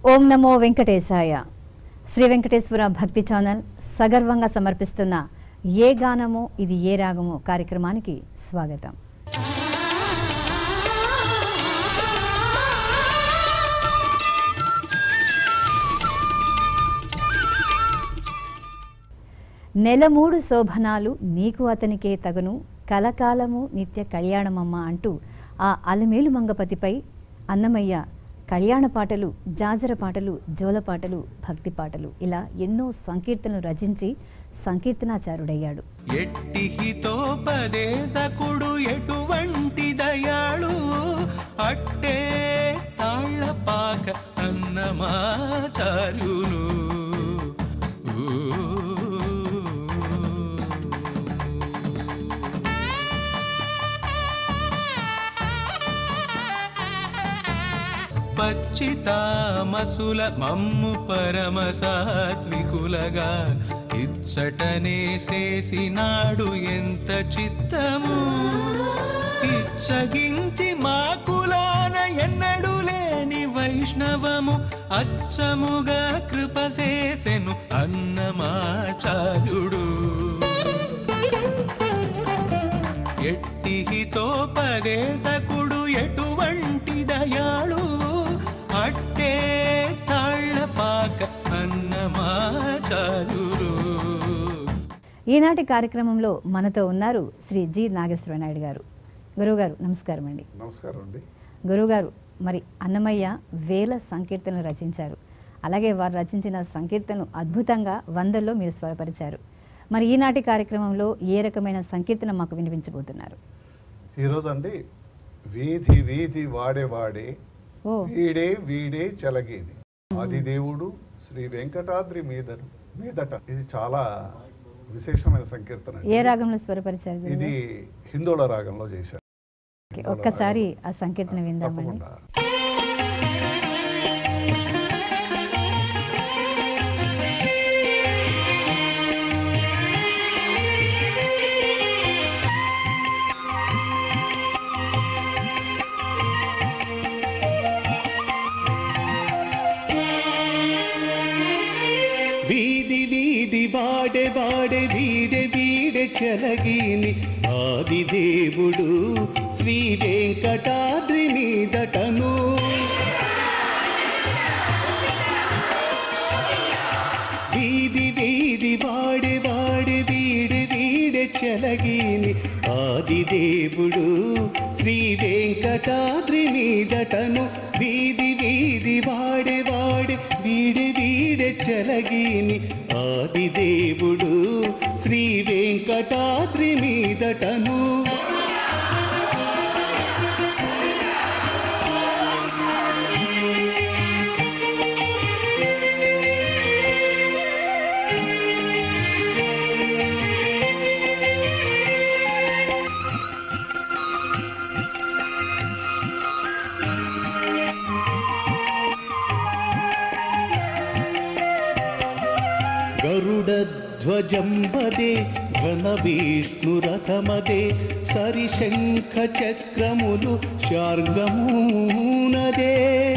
ఓం నమో వెంకటేశాయ శ్రీ వెంకటేశ్వర భక్తి ఛానల్ సగర్వంగా సమర్పిస్తున్న ఏ గానమో ఇది ఏ రాగమో కార్యక్రమానికి స్వాగతం నెల మూడు శోభనాలు నీకు అతనికే తగును కలకాలము నిత్య కళ్యాణమమ్మ అంటూ ఆ అలమేలు మంగపతిపై అన్నమయ్య కళ్యాణ పాటలు జాజర పాటలు జోల పాటలు భక్తి పాటలు ఇలా ఎన్నో సంకీర్తనలు రచించి సంకీర్తనాచారుడయ్యాడు ఎట్టి హితోపదేశకుడు ఎటువంటి దయాళు అట్టే తాళ్ళపాక అన్నమాచార్యులు పచ్చితామసుల మమ్ము పరమ సాత్వికులగా ఇచ్చటనే చేసినాడు ఎంత చిత్తము ఇచ్చగించి మా కులాన ఎన్నడు లేని వైష్ణవము అచ్చముగా కృప చేసెను అన్నమాచార్యుడు ఎట్టి హితోపదేశకుడు ఎటువంటి దయాళు అట్టే తాళ్ళపాక అన్నమాచారులు ఈనాటి కార్యక్రమంలో మనతో ఉన్నారు శ్రీ జి నాగేశ్వర నాయుడు గారు గురువుగారు నమస్కారం అండి నమస్కారం అండి గురువుగారు మరి అన్నమయ్య వేల సంకీర్తనలు రచించారు అలాగే వారు రచించిన సంకీర్తనలు అద్భుతంగా వందల్లో మీరు స్వరపరిచారు మరి ఈనాటి కార్యక్రమంలో ఏ రకమైన సంకీర్తన మాకు వినిపించబోతున్నారు ఈరోజు అండి వీధి వీధి వాడే వాడే ఓ వీడే వీడే చెలగేది ఆది దేవుడు శ్రీ వెంకటాద్రి మీద మీదట ఇది చాలా విశేషమైన సంకీర్తన అండి. ఏ రాగంలో స్వరపరిచారు గురువు ఇది హిందోళ రాగంలో చేశారు ఓకే, ఒక్కసారి ఆ సంకీర్తన విందామండి తప్పకుండా వీధి వీధి వాడే వాడే వీడే వీడే చెలగిని ఆది దేవుడు శ్రీ వెంకటాద్రి మీదటను వీధి వీధి వాడే వాడే వీడే వీడే చెలగిని ఆది దేవుడు శ్రీ వెంకటాద్రి మీదటను వీధి వీధి వాడే వాడే వీడే వీడే చెలగిని ఆది దేవుడు శ్రీ వెంకటాద్రి మీదటను గరుడధ్వజంబదే ఘన విష్ణురథమదే సరిశంఖ చక్రములు శార్గమూనదే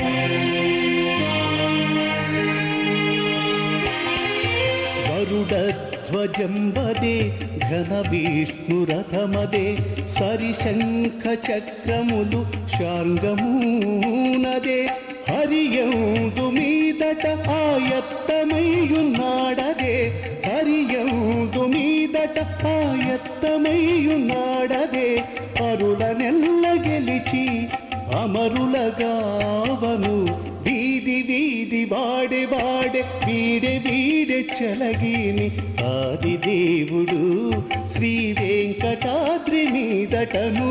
గరుడధ్వజంబదే ఘన విష్ణురథమదే సరిశంఖ చక్రములు శార్గమూనదే హరియందు మీదట ఆయత్తమయ్యున్నాడదే హరియందు మీదట ఆయత్తమయ్యున్నాడదే అరుల నెల్ల గెలిచి అమరులగావను వీధి వీధి వాడే వాడే వీడే వీడే చలగిని ఆది దేవుడు శ్రీ వెంకటాద్రి మీదటను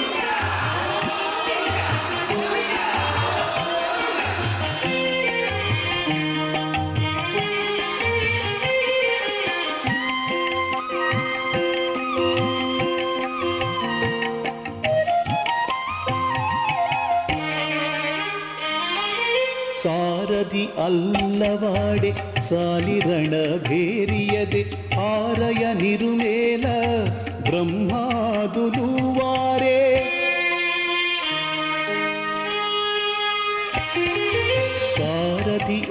ಸಾರದಿ ಅಲ್ಲವಾಡೆ ಸಾಲಿರಣ ಭೇರಿಯದೆ ಆರಯ ನಿರುಮೇಲ ಬ್ರಹ್ಮಾದುಲು ವಾರೆ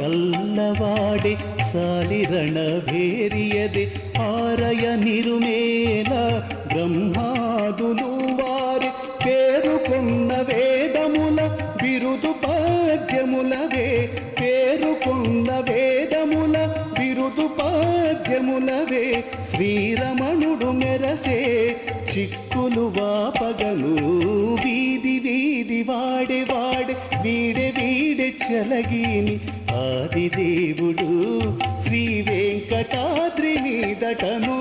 ಅಲ್ಲವಾಡೆ ಸಾಲಿರಣ ಭೇರಿಯದೆ ಆರಯ ನಿರುಮೇಲ బ్రహ్మాదులు వారి పేరుకున్న వేదముల బిరుదు పాద్యములవే పేరుకున్న వేదముల బిరుదు పాద్యములవే శ్రీరమణుడు మెరసే చిక్కులు వాపగను వీధి వీధి వాడే వాడే వీడే వీడే చలగిని ఆదిదేవుడు శ్రీ వెంకటాద్రి మీదటను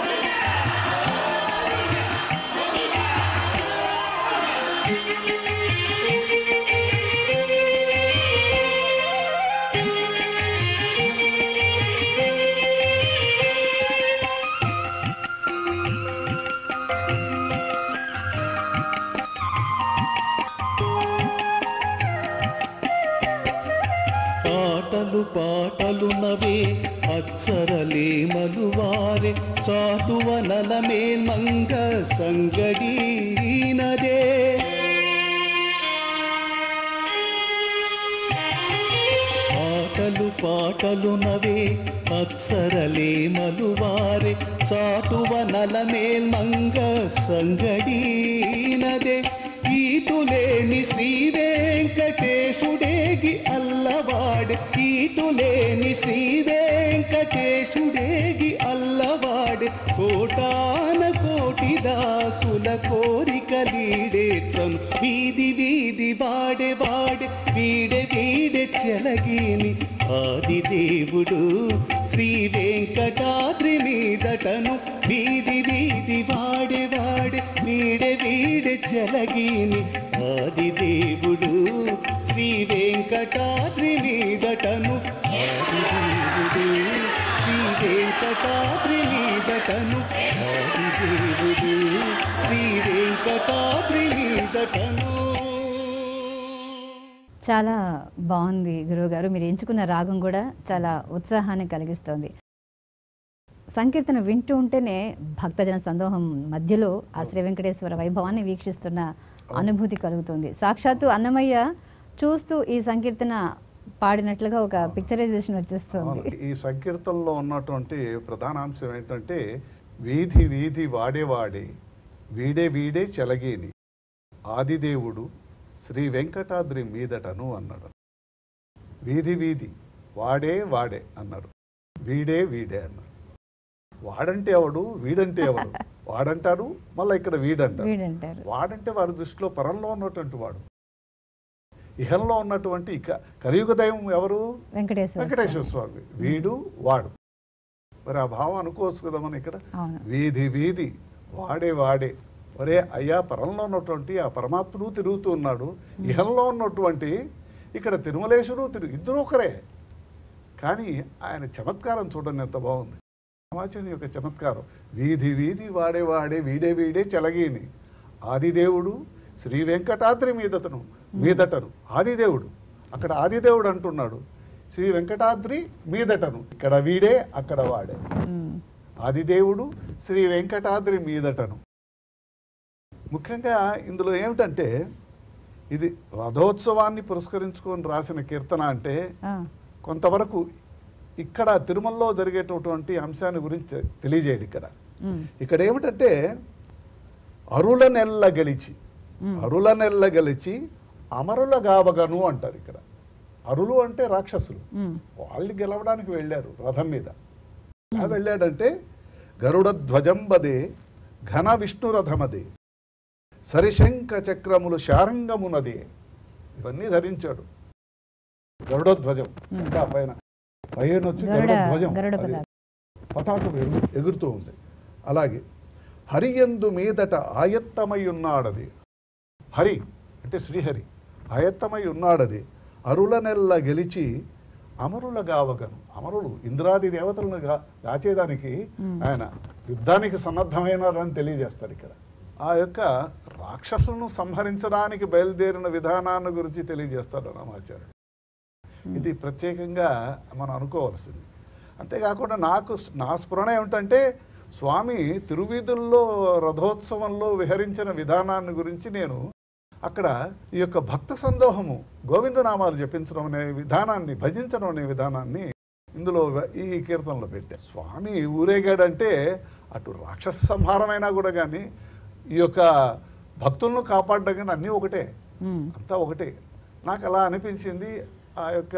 పాటలు పాటలు నవే అచ్చరలే మలువారే సాటువ నలమే మంగ సంగడీనదే పాటలు పాటలు నవే అక్షరలే మలువారే సాటువ నలమేల్ మంగ సంగడీనదే ఈటులేని శ్రీ వెంకటేశుడేగి అల్లవాడే ఈటులేని శ్రీ వెంకటేశుడేగి అల్లవాడే కోటాన కోటి దాసుల కోరికలీడేచ్చను వీధి వీధి వాడే వాడే వీడే వీడే చెలగిని ఆదిదేవుడు శ్రీ వెంకటాద్రి మీదటను వీధి వీధి వాడే వాడే వీడే వీడే చెలగిని ఆదిదేవుడు శ్రీ వెంకటాద్రి మీదటను ఆదిదేవుడు శ్రీ వెంకటాద్రి మీదటను ఆదిదేవుడు శ్రీ వెంకటాద్రి మీదటను చాలా బాగుంది గురువుగారు మీరు ఎంచుకున్న రాగం కూడా చాలా ఉత్సాహాన్ని కలిగిస్తోంది సంకీర్తన వింటూ ఉంటేనే భక్తజన సందోహం మధ్యలో ఆ శ్రీ వెంకటేశ్వర వైభవాన్ని వీక్షిస్తున్న అనుభూతి కలుగుతుంది సాక్షాత్తు అన్నమయ్య చూస్తూ ఈ సంకీర్తన పాడినట్లుగా ఒక పిక్చరైజేషన్ వచ్చేస్తుంది అవును. ఈ సంకీర్తనలో ఉన్నటువంటి ప్రధాన అంశం ఏంటంటే వీధి వీధి వాడే వాడే వీడే వీడే చెలగేని ఆదిదేవుడు శ్రీ వెంకటాద్రి మీదటను అన్నాడు వీధి వీధి వాడే వాడే అన్నాడు వీడే వీడే అన్నాడు వాడంటే ఎవడు వీడంటే ఎవడు వాడంటారు మళ్ళీ ఇక్కడ వీడంటారు వీడంటారు వాడంటే వారి దృష్టిలో పరంలో ఉన్నటువంటి వాడు ఇహంలో ఉన్నటువంటి ఇక కలియుగ దైవం ఎవరు వెంకటేశ్వర వెంకటేశ్వర స్వామి వీడు వాడు మరి ఆ భావం అనుకోవచ్చు కదా మనం ఇక్కడ అవును వీధి వీధి వాడే వాడే ఒరే అయ్యా పరంలో ఉన్నటువంటి ఆ పరమాత్ముడు తిరుగుతూ ఉన్నాడు ఇహంలో ఉన్నటువంటి ఇక్కడ తిరుమలేశుడు తిరుగు ఇద్దరు ఒకరే కానీ ఆయన చమత్కారం చూడండి ఎంత బాగుంది సమాచారం యొక్క చమత్కారం వీధి వీధి వాడే వాడే వీడే వీడే చెలగీని ఆదిదేవుడు శ్రీ వెంకటాద్రి మీదతను మీదటను ఆదిదేవుడు అక్కడ ఆదిదేవుడు అంటున్నాడు శ్రీ వెంకటాద్రి మీదటను ఇక్కడ వీడే అక్కడ వాడే ఉమ్. ఆదిదేవుడు శ్రీ వెంకటాద్రి మీదటను ముఖ్యంగా ఇందులో ఏమిటంటే ఇది రథోత్సవాన్ని పురస్కరించుకొని రాసిన కీర్తన అంటే ఆ, కొంతవరకు ఇక్కడ తిరుమలలో జరిగేటటువంటి అంశాన్ని గురించి తెలియజేయడు ఇక్కడ ఉమ్, ఇక్కడ ఏమిటంటే అరుల నెల్ల గెలిచి ఉమ్. అరుల నెల్ల గెలిచి అమరుల గావగను అంటారు ఇక్కడ అరులు అంటే రాక్షసులు ఉమ్, వాళ్ళు గెలవడానికి వెళ్ళారు రథం మీద ఎలా వెళ్ళాడంటే గరుడ ధ్వజంబదే ఘన విష్ణు రథమదే సరిశంఖ చక్రములు శారంగమునదే ఇవన్నీ ధరించాడు గరుడ ధ్వజం ఇంకా పైన పైన వచ్చి గరుడ గరుడ ధ్వజం గరుడ అది పతాకం. పతాకం ఎగు- ఎగురుతూ ఉంది అలాగే హరియందు మీదట ఆయత్తమై ఉన్నాడది హరి అంటే శ్రీహరి ఆయత్తమై ఉన్నాడది అరుల నెల్ల గెలిచి అమరుల గావగను అమరులు ఇంద్రాది దేవతలను గా దాచేదానికి ఆయన యుద్ధానికి సన్నద్ధమైనారని తెలియజేస్తారు ఇక్కడ ఆ యొక్క రాక్షసులను సంహరించడానికి బయలుదేరిన విధానాన్ని గురించి తెలియజేస్తారు రామాచార్యుడు ఇది ప్రత్యేకంగా మనం అనుకోవాల్సింది అంతేకాకుండా నాకు స్- నా స్ఫురణ ఏమిటంటే స్వామి తిరువీధుల్లో రథోత్సవంలో విహరించిన విధానాన్ని గురించి నేను అక్కడ ఈ యొక్క భక్త సందోహము గోవిందనామాలు జపించడం అనే విధానాన్ని భజించడం అనే విధానాన్ని ఇందులో ఈ కీర్తనలో పెట్టారు స్వామి ఊరేగాడంటే అటు రాక్షస సంహారమైనా కూడా కానీ ఈ యొక్క భక్తులను కాపాడడం కానీ అన్నీ ఒకటే ఉమ్, అంతా ఒకటే నాకు అలా అనిపించింది ఆ యొక్క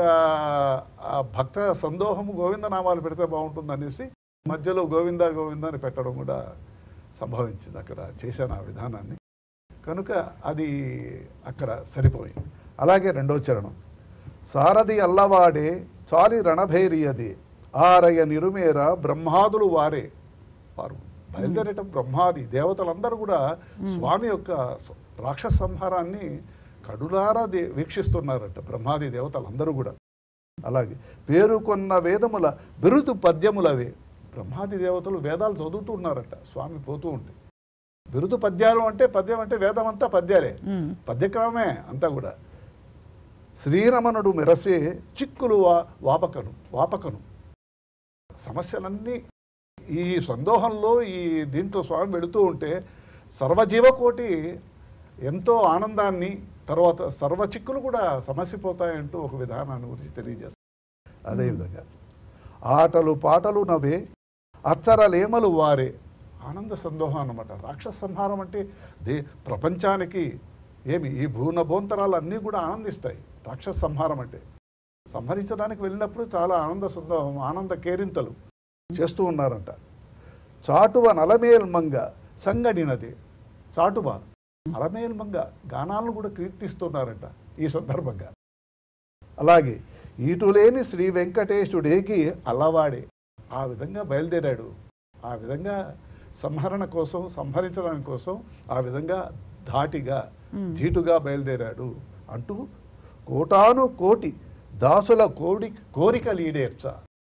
ఆ భక్త సందోహము గోవింద నామాలు పెడితే బాగుంటుంది అనేసి మధ్యలో గోవింద గోవింద అని పెట్టడం కూడా సంభవించింది అక్కడ చేశాను ఆ విధానాన్ని కనుక అది అక్కడ సరిపోయింది అలాగే రెండో చరణం సారథి అల్లవాడే చాలి రణభైరియది ఆరయ నిరుమేర బ్రహ్మాదులు వారే వారు బయలుదేరటం బ్రహ్మాది దేవతలందరూ కూడా స్వామి యొక్క స- రాక్షస సంహారాన్ని కడులారా దే- వీక్షిస్తున్నారట బ్రహ్మాది దేవతలందరూ కూడా అలాగే పేరుకొన్న వేదముల బిరుదు పద్యములవే బ్రహ్మాది దేవతలు వేదాలు చదువుతున్నారట స్వామి పోతూ ఉంటే బిరుదు పద్యాలు అంటే పద్యం అంటే వేదం అంతా పద్యాలే ఉమ్, పద్యక్రమమే అంతా కూడా శ్రీరమణుడు మెరసే చిక్కులు వా వాపకను వాపకను సమస్యలన్నీ ఈ సందోహంలో ఈ దీంట్లో స్వామి వెళుతూ ఉంటే సర్వజీవకోటి ఎంతో ఆనందాన్ని తర్వాత సర్వ చిక్కులు కూడా సమసిపోతాయంటూ ఒక విధానాన్ని గురించి తెలియజేస్తారు అదేవిధంగా ఆటలు పాటలు నవే అచ్చరలేమలు వారే ఆనంద సందోహం అన్నమాట రాక్షస సంహారం అంటే దే ప్రపంచానికి ఏమి ఈ భూన భోంతరాలు అన్నీ కూడా ఆనందిస్తాయి రాక్షస సంహారం అంటే సంహరించడానికి వెళ్ళినప్పుడు చాలా ఆనంద సందోహం ఆనంద కేరింతలు చేస్తూ ఉన్నారంట చాటువ నలమేల్మంగ సంగడినది చాటువ నలమేల్మంగ గానాలను కూడా కీర్తిస్తున్నారంట ఈ సందర్భంగా అలాగే ఈటులేని శ్రీ వెంకటేశుడేకి అల్లవాడే ఆ విధంగా బయలుదేరాడు ఆ విధంగా సంహరణ కోసం సంహరించడానికి కోసం ఆ విధంగా ధాటిగా మ్మ్. ధీటుగా బయలుదేరాడు అంటూ కోటాను కోటి దాసుల కోడి కోరిక లీడేర్చ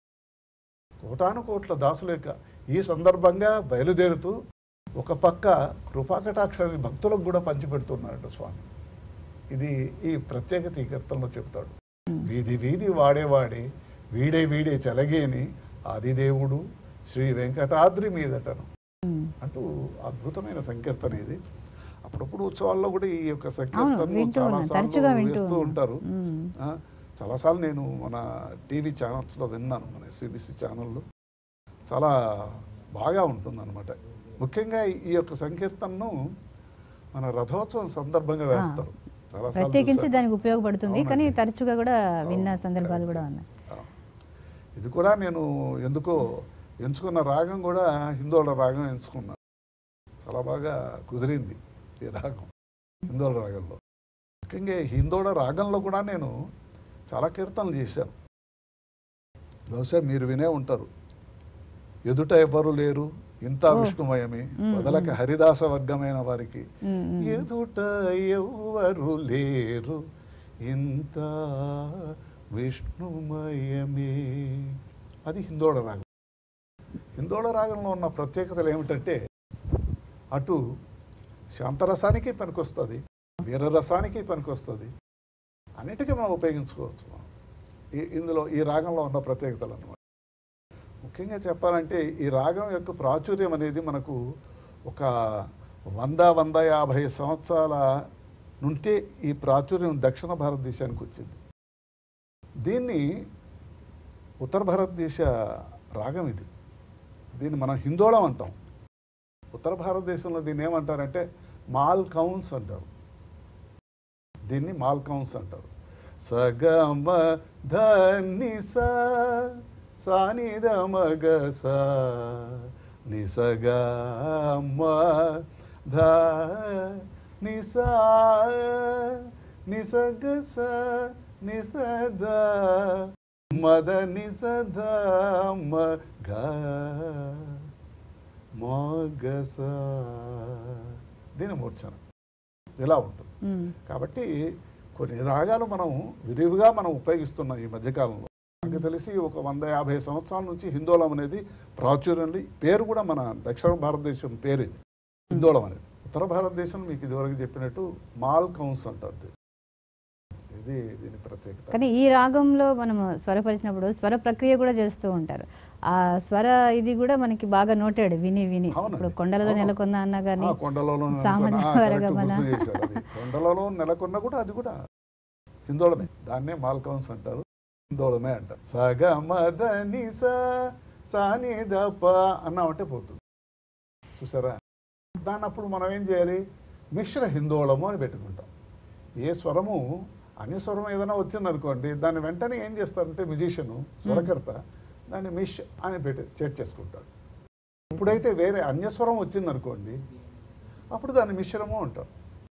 కోటాను కోట్ల దాసుల యొక్క ఈ సందర్భంగా బయలుదేరుతూ ఒక పక్క కృపాకటాక్షరాన్ని భక్తులకు కూడా పంచిపెడుతున్నాడు స్వామి ఇది ఈ ప్రత్యేకత ఈ కీర్తనలో చెప్తాడు వీధి వీధి వాడేవాడే వీడే వీడే చెలగేని ఆదిదేవుడు శ్రీ వెంకటాద్రి మీదటను ఉమ్. అంటూ అద్భుతమైన సంకీర్తన ఇది అప్పుడప్పుడు ఉత్సవాల్లో కూడా ఈ యొక్క అవును సంకీర్తనలు వింటూ చాలా ఉన్నాను తరచుగా సార్లు వింటూ వేస్తూ ఉన్నాను. ఉంటారు ఉమ్, ఆ, చాలాసార్లు నేను మన టీవీ ఛానల్స్లో విన్నాను మన సిబిసి ఛానల్లో చాలా బాగా ఉంటుందన్నమాట ముఖ్యంగా ఈ యొక్క సంకీర్తనను మన రథోత్సవం సందర్భంగా వేస్తారు చాలాసార్లు ప్రత్యేకించి చూశాను. దానికి ఉపయోగపడుతుంది కానీ అవునండి. తరచుగా కూడా విన్న అవును, సందర్భాలు కూడా కరెక్ట్. ఉన్నాయి ఆ. ఇది కూడా నేను ఎందుకో ఎంచుకున్న రాగం కూడా హిందోళ రాగం ఎంచుకున్నాను చాలా బాగా కుదిరింది ఈ రాగం హిందోళ రాగంలో ముఖ్యంగా ఈ హిందోళ రాగంలో కూడా నేను చాలా కీర్తనలు చేశాను బహుశా మీరు వినే ఉంటారు ఎదుట ఎవ్వరు లేరు ఇంత ఓ. విష్ణుమయమే మ్మ్, వదలక మ్మ్. హరిదాస వర్గమైన వారికి ఉమ్, ఉమ్. ఎదుట ఎవ్వరు లేరు ఇంత విష్ణుమయమే అది హిందోళ రాగం హిందోళ రాగంలో ఉన్న ప్రత్యేకతలు ఏమిటంటే అటు శాంతరసానికి పనికొస్తుంది వీరరసానికి పనికొస్తుంది అన్నిటికీ మనం ఉపయోగించుకోవచ్చు మనం ఈ ఇందులో ఈ రాగంలో ఉన్న ప్రత్యేకతలు అన్నమాట ముఖ్యంగా చెప్పాలంటే ఈ రాగం యొక్క ప్రాచుర్యం అనేది మనకు ఒక వంద వంద యాభై సంవత్సరాల నుంటే ఈ ప్రాచుర్యం దక్షిణ భారతదేశానికి వచ్చింది దీన్ని ఉత్తర భారతదేశ రాగం ఇది దీన్ని మనం హిందోళం అంటాం ఉత్తర భారతదేశంలో దీన్ని ఏమంటారంటే మాల్ కౌన్స్ అంటారు దీన్ని మాల్ కౌన్స్ అంటారు సగమ ధని స సాని మగ స నిసగ మ ధ నిస నిసగ స నిసద మద నిసద మ గ మగస దీని మూర్ఛన ఇలా ఉంటుంది ఉమ్, కాబట్టి కొన్ని రాగాలు మనం విరివిగా మనం ఉపయోగిస్తున్నాం ఈ మధ్యకాలంలో నాకు తెలిసి ఒక వంద యాభై సంవత్సరాల నుంచి హిందోళం అనేది ప్రాచుర్యం పేరు కూడా మన దక్షిణ భారతదేశం పేరు ఇది హిందోళం అనేది ఉత్తర భారతదేశం మీకు ఇదివరకు చెప్పినట్టు మాల్ కౌన్స్ అంటారు దీన్ని. ఇది దీని ప్రత్యేకత కానీ ఈ రాగంలో మనం స్వరపరిచినప్పుడు స్వర ప్రక్రియ కూడా చేస్తూ ఉంటారు ఆ స్వర ఇది కూడా మనకి బాగా నోటాడు విని విని అవునండి. ఇప్పుడు కొండలలో అవును. నెలకొన్న అన్న కానీ ఆ, కొండలలో సామాజిక నెలకొన్న- ఆ, కరెక్ట్ వర్గమన. గుర్తు చేశారు అది. కొండలలో నెలకొన్న కూడా అది కూడా హిందోళమే దాన్నే మాల్కౌన్స్ అంటారు హిందోళమే అంటారు సగ మద నిస సాని దప అన్నామంటే పోతుంది చూసారా దాన్ని అప్పుడు మనం ఏం చేయాలి మిశ్ర హిందోళము అని పెట్టుకుంటాం ఏ స్వరము అన్ని స్వరం ఏదైనా వచ్చిందనుకోండి దాన్ని వెంటనే ఏం చేస్తారంటే మ్యూజిషియన్ స్వరకర్త దాన్ని మిష్ అని పెట్టి చేర్చేసుకుంటాడు ఇప్పుడైతే వేరే అన్యస్వరం వచ్చిందనుకోండి అప్పుడు దాన్ని మిశ్రము అంటారు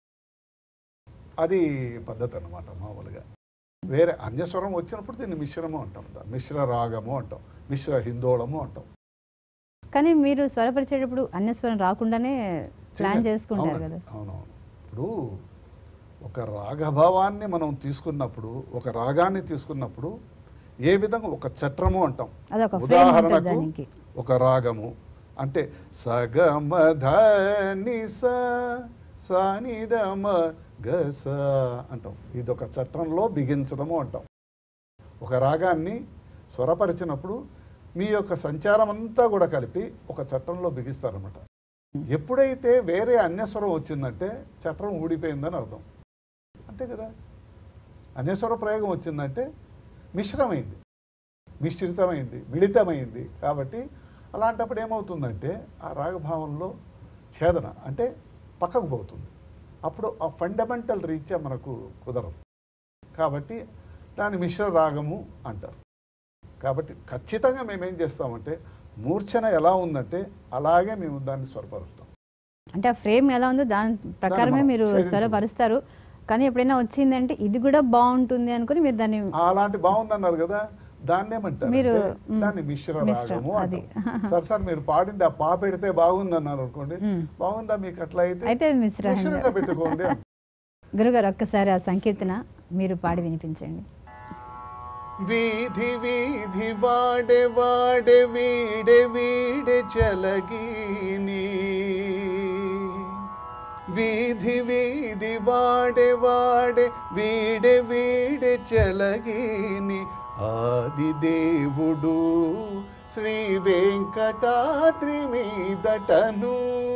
అది పద్ధతి అన్నమాట మామూలుగా వేరే అన్యస్వరం వచ్చినప్పుడు దీన్ని మిశ్రము అంటాం దాన్ని మిశ్ర రాగము అంటాం మిశ్ర హిందోళము అంటాం కానీ మీరు స్వరపరిచేటప్పుడు అన్యస్వరం రాకుండానే ప్లాన్ చేయాలి. చేసుకుంటారు అవునండి. కదా అవునవును ఇప్పుడు ఒక రాగభావాన్ని మనం తీసుకున్నప్పుడు ఒక రాగాన్ని తీసుకున్నప్పుడు ఏ విధంగా ఒక చట్రము అంటాం అదొక ఫ్రేమ్ ఉంటుంది ఉదాహరణకు దానికి ఒక రాగము అంటే సగమ నిస సానిదమ గస అంటాం ఇది ఒక చట్రంలో బిగించడము అంటాం ఒక రాగాన్ని స్వరపరిచినప్పుడు మీ యొక్క సంచారం అంతా కూడా కలిపి ఒక చట్టంలో బిగిస్తారన్నమాట ఎప్పుడైతే వేరే అన్యస్వరం వచ్చిందంటే చట్రం ఊడిపోయిందని అర్థం అంతే కదా అన్యస్వర ప్రయోగం వచ్చిందంటే మిశ్రమైంది మిశ్రితమైంది మిళితమైంది కాబట్టి అలాంటప్పుడు ఏమవుతుందంటే ఆ రాగభావంలో ఛేదన అంటే పక్కకు పోతుంది అప్పుడు ఆ ఫండమెంటల్ రీత్యా మనకు కుదరదు కాబట్టి దాన్ని మిశ్ర రాగము అంటారు కాబట్టి ఖచ్చితంగా మేము ఏం చేస్తామంటే మూర్ఛన ఎలా ఉందంటే అలాగే మేము దాన్ని స్వరపరుస్తాం అంటే ఆ ఫ్రేమ్ ఎలా ఉందో దాని ప్రకారమే మనం మీరు ఛేదించము. స్వరపరుస్తారు కానీ ఎప్పుడైనా వచ్చిందంటే ఇది కూడా బాగుంటుంది అనుకుని మీరు దాన్ని అలాంటి బాగుందన్నారు కదా దాన్ని ఏమంటారు మీరు, అంటే మ్, దాన్ని మిశ్ర మిశ్ర, రాగము అది. అంటాం సార్ సార్ మీరు పాడింది ఆ పా పెడితే బాగుంది అన్నారు అనుకోండి మ్. బాగుందా మీకు అట్లా అయితే అయితే మిశ్రంగా మిశ్రంగా పెట్టుకోండి గురుగారు ఒక్కసారి ఆ సంకీర్తన మీరు పాడి వినిపించండి వీధి వీధి వాడే వాడే వీడే వీడే చలగీని వీధి వీధి వాడే వాడే వీడే వీడే చలగీని ఆది దేవుడు శ్రీ వెంకటాద్రి మీదటను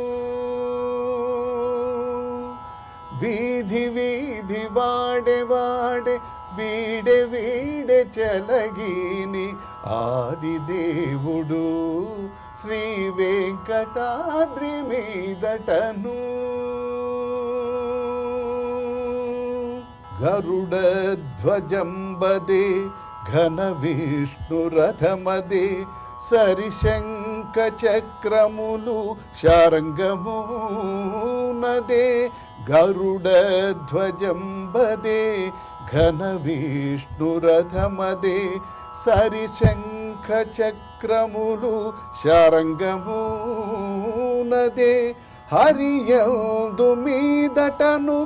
వీధి వీధి వాడే వాడే వీడే వీడే చలగీని ఆది దేవుడు శ్రీ వెంకటాద్రి మీదటను గరుడ ధ్వజంబదే ఘన విష్ణు రథమదే సరిశంక చక్రములు శారంగము నదే గరుడ ధ్వజంబదే ఘన విష్ణు రథమదే సరిశంఖ చక్రములు శారంగము నదే హరియందు మీదటను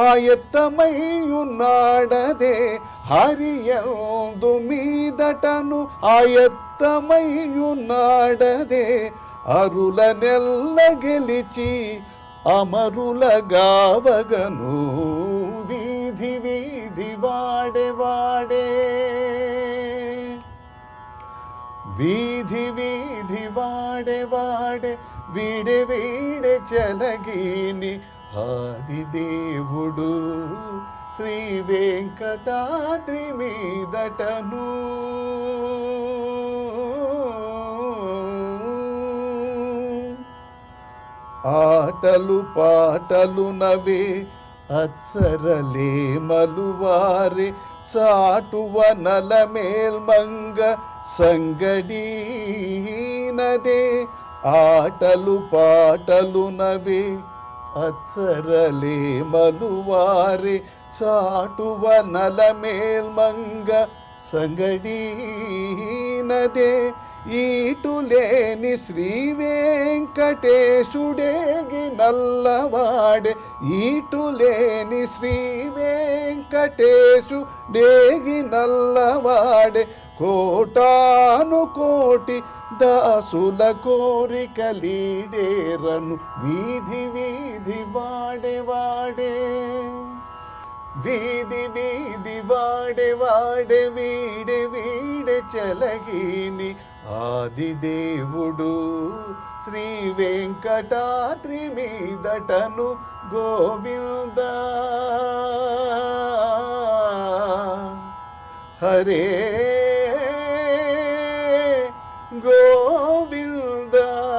ఆయత్తమయ్యున్నాడదే హరియందు మీదటను ఆయత్తమయ్యున్నాడదే అరుల నెల్ల గెలిచి అమరుల గావగను వీధి వీధి వాడే వాడే వీధి వీధి వాడే వాడే వీడే వీడే చలగీని ఆది దేవుడు శ్రీ వెంకటాద్రి మీదటను ఆటలు పాటలు నవే అచ్చరలే మలువారే చాటువ నల మేల్మంగ సంగడి నదే ఆటలు పాటలు నవే అచ్చరలే మలువారే చాటువ నల మేల్మంగ సంగడి నదే ఈటులేని శ్రీ వెంకటేశుడేగి నల్లవాడే ఈటులేని శ్రీ వెంకటేశుడేగి నల్లవాడే కోటాను కోటి దాసుల కోరికలీడేరను వీధి వీధి వాడే వాడే వీధి వీధి వాడే వాడే వీడే వీడే చలగీని ఆదిదేవుడు శ్రీ వెంకటాద్రి మీదటను గోవింద హరే గోవింద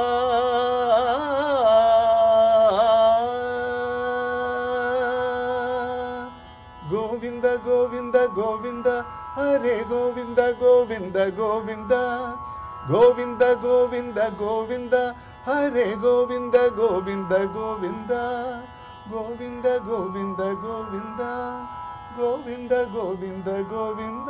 గోవింద గోవింద గోవింద హరే గోవింద గోవింద గోవింద గోవింద గోవింద గోవింద హరే గోవింద గోవింద గోవింద గోవింద గోవింద గోవింద గోవింద గోవింద గోవింద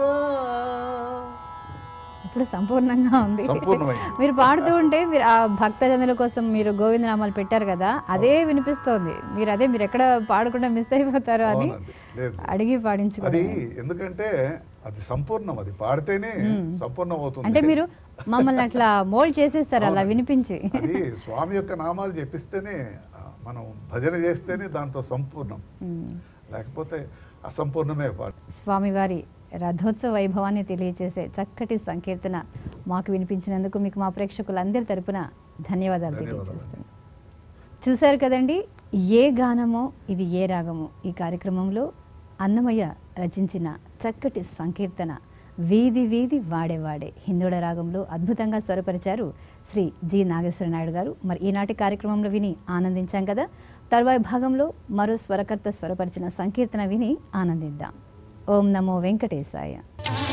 ఇప్పుడు సంపూర్ణంగా ఉంది సంపూర్ణమైంది. మీరు పాడుతూ ఉంటే మీరు ఆ భక్తజనుల కోసం మీరు గోవిందనామాలు పెట్టారు కదా అదే వినిపిస్తోంది మీరు అదే మీరు ఎక్కడ పాడకుండా మిస్ అయిపోతారు అని అవునండి. లేదు. అడిగి అది పాడించుకోవాలి ఎందుకంటే అది సంపూర్ణం అది పాడితేనే సంపూర్ణం అవుతుంది అంటే మీరు మమ్మల్ని అట్లా మోల్డ్ చేసేస్తారు అలా అవునండి. వినిపించి అది స్వామి యొక్క నామాలు చెప్పిస్తేనే ఆ, మనం భజన చేస్తేనే దాంట్లో సంపూర్ణం ఉమ్. లేకపోతే అసంపూర్ణమే పాట స్వామివారి రథోత్సవ వైభవాన్ని తెలియజేసే చక్కటి సంకీర్తన మాకు వినిపించినందుకు మీకు మా ప్రేక్షకులందరి తరపున ధన్యవాదాలు ధన్యవాదాలు. తెలియజేస్తున్నాను చూశారు కదండి ఏ గానమో ఇది ఏ రాగమో ఈ కార్యక్రమంలో అన్నమయ్య రచించిన చక్కటి సంకీర్తన వీధి వీధి వాడేవాడే హిందోడ రాగంలో అద్భుతంగా స్వరపరిచారు శ్రీ జి నాగేశ్వర నాయుడు గారు మరి ఈనాటి కార్యక్రమంలో విని ఆనందించాం కదా తర్వాయి భాగంలో మరో స్వరకర్త స్వరపరిచిన సంకీర్తన విని ఆనందిద్దాం ఓం నమో వెంకటేశాయ